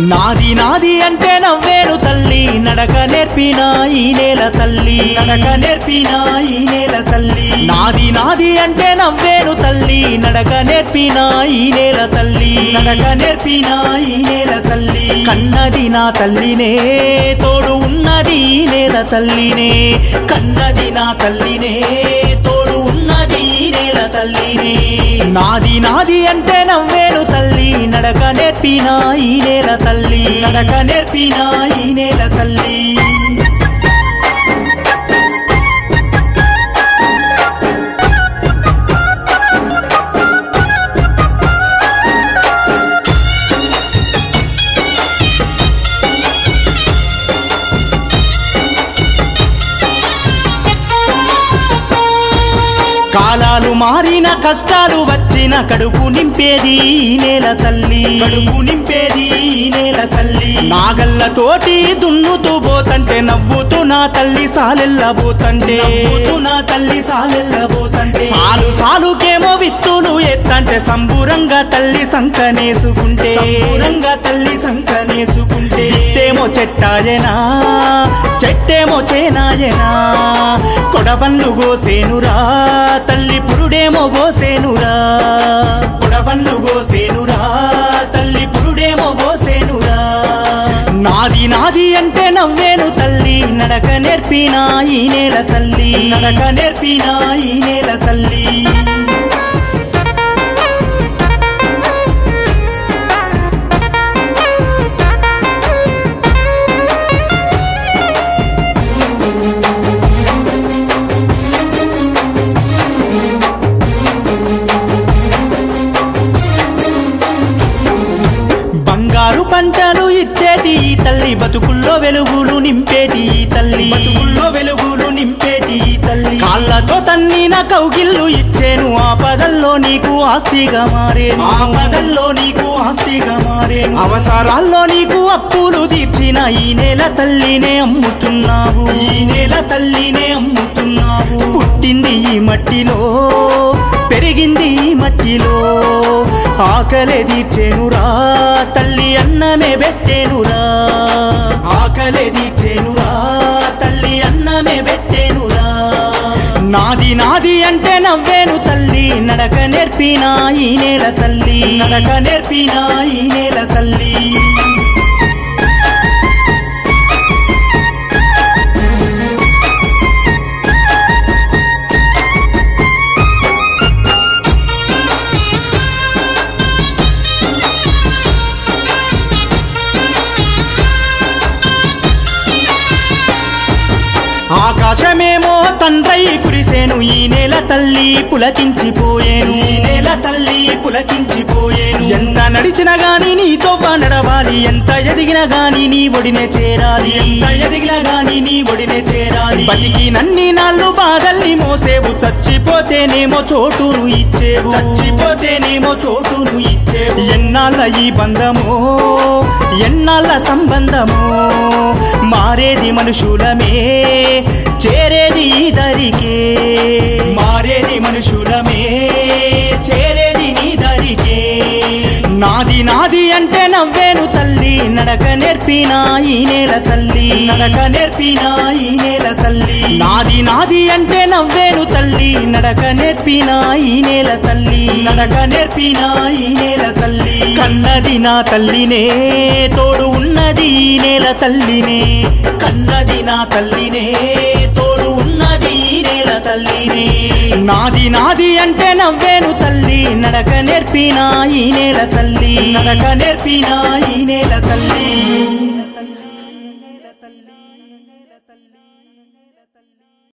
నాది నాది అంటే నవ్వేను తల్లి నడక నేర్పిన ఈ నేల తల్లి నడక నేర్పిన ఈ నేల తల్లి నాది నాది అంటే నవ్వేను తల్లి నడక నేర్పిన ఈ నేల తల్లి నడక నేర్పిన ఈ నేల తల్లి కన్నది నా తల్లినే తోడు ఉన్నది ఈ నేల తల్లినే కన్నది నా తల్లినే తోడు ఉన్నది ఈ నేల తల్లినే నాది నాది అంటే నవ్వేను తల్లి నడక నేర్పిన ఈ నేల తల్లి నడక నేర్పిన ఈ నేల తల్లి కాలాలు మారిన కష్టాలు వచ్చిన కడుపు నింపేది ఈ నేల తల్లి కడుపు నింపేది ఈ నేల తల్లి నాగళ్ళతోటి దున్నుతూ పోతంటే నవ్వుతూ నా తల్లి సాలెల్లబోతంటే నవ్వుతూ నా తల్లి సాలెల్లబోతంటే సాలు సాలుకేమో విత్తులు ఎత్తంటే సంబురంగా తల్లి సంకనేసుకుంటే సంబురంగా తల్లి సంకనేసుకుంటే విత్తేమో చెట్టాయనా చెట్టేమో చేనాయనా కొడవన్లు గోసేనురా తల్లి పురుడేమో గోసేనురా కొడవన్లు గోసేనురా తల్లి పురుడేమో గోసేనురా నాది నాది అంటే నవ్వేను తల్లి నడక నేర్పిన ఈ నేల తల్లి నడక నేర్పిన ఈ నేల తల్లి బంగారు పంటలు ఇచ్చేటి ఈ తల్లి బతుకుల్లో వెలుగులు నింపేటి ఈ తల్లి బతుకుల్లో వెలుగులు నింపేటి ఈ తల్లి కాళ్ళతో తన్నిన కౌగిల్లు ఇచ్చేను ఆపదల్లో నీకు ఆస్తిగా మారేను ఆపదల్లో నీకు ఆస్తిగా మారేను అవసరాల్లో నీకు అప్పులు తీర్చిన ఈ నేల తల్లినే అమ్ముతున్నావు ఈ నేల తల్లినే అమ్ముతున్నావు పుట్టింది ఈ మట్టిలో పెరిగింది ఈ మట్టిలో ఆకలే తీర్చేనురా తల్లి అన్నమే పెట్టేనురా ఆకలే తీర్చేనురా తల్లి అన్నమే పెట్టేనురా నాది నాది అంటే నవ్వేను తల్లి నడక నేర్పిన ఈ నేల తల్లి నడక నేర్పిన ఈ నేల తల్లి ఆకాశమేమో తండ్రై కురిసేను ఈ నేల తల్లి పులకించిపోయేను ఈ నేల తల్లి పులకించిపోయేను ఎంత నడిచినా గాని నీతో నడవాలి ఎంత ఎదిగినా గాని నీ ఒడినే చేరాలి ఎంత ఎదిగినా గాని నీ ఒడినే చేరాలి బతికి నన్ని నాళ్ళు బాధల్ని మోసేవు చచ్చిపోతేనేమో చోటును ఇచ్చేవు చచ్చిపోతేనేమో చోటును ఇచ్చేవు ఎన్నాళ్ళ ఈ బంధమో ఎన్నాళ్ళ సంబంధమో మారేది మనుషులమే చేరేది ఈ దరికే మారేది మనుషులమే చేరేది నీ దరికే నాది నాది అంటే నవ్వేను తల్లి నడక నేర్పిన ఈ నేల తల్లి నడక నేర్పిన ఈ నేల తల్లి నాది నాది అంటే నవ్వేను తల్లి నడక నేర్పిన ఈ నేల తల్లి నడక నేర్పిన ఈ నేల తల్లి కన్నది నా తల్లినే తోడు ఉన్నది ఈ నేల తల్లినే కన్నది నా తల్లినే తోడు ఉన్నది ఈ నేల తల్లినే నాది నాది అంటే నవ్వేను తల్లి నడక నేర్పిన ఈ నేల తల్లి నడక నేర్పిన ఈ నేల తల్లి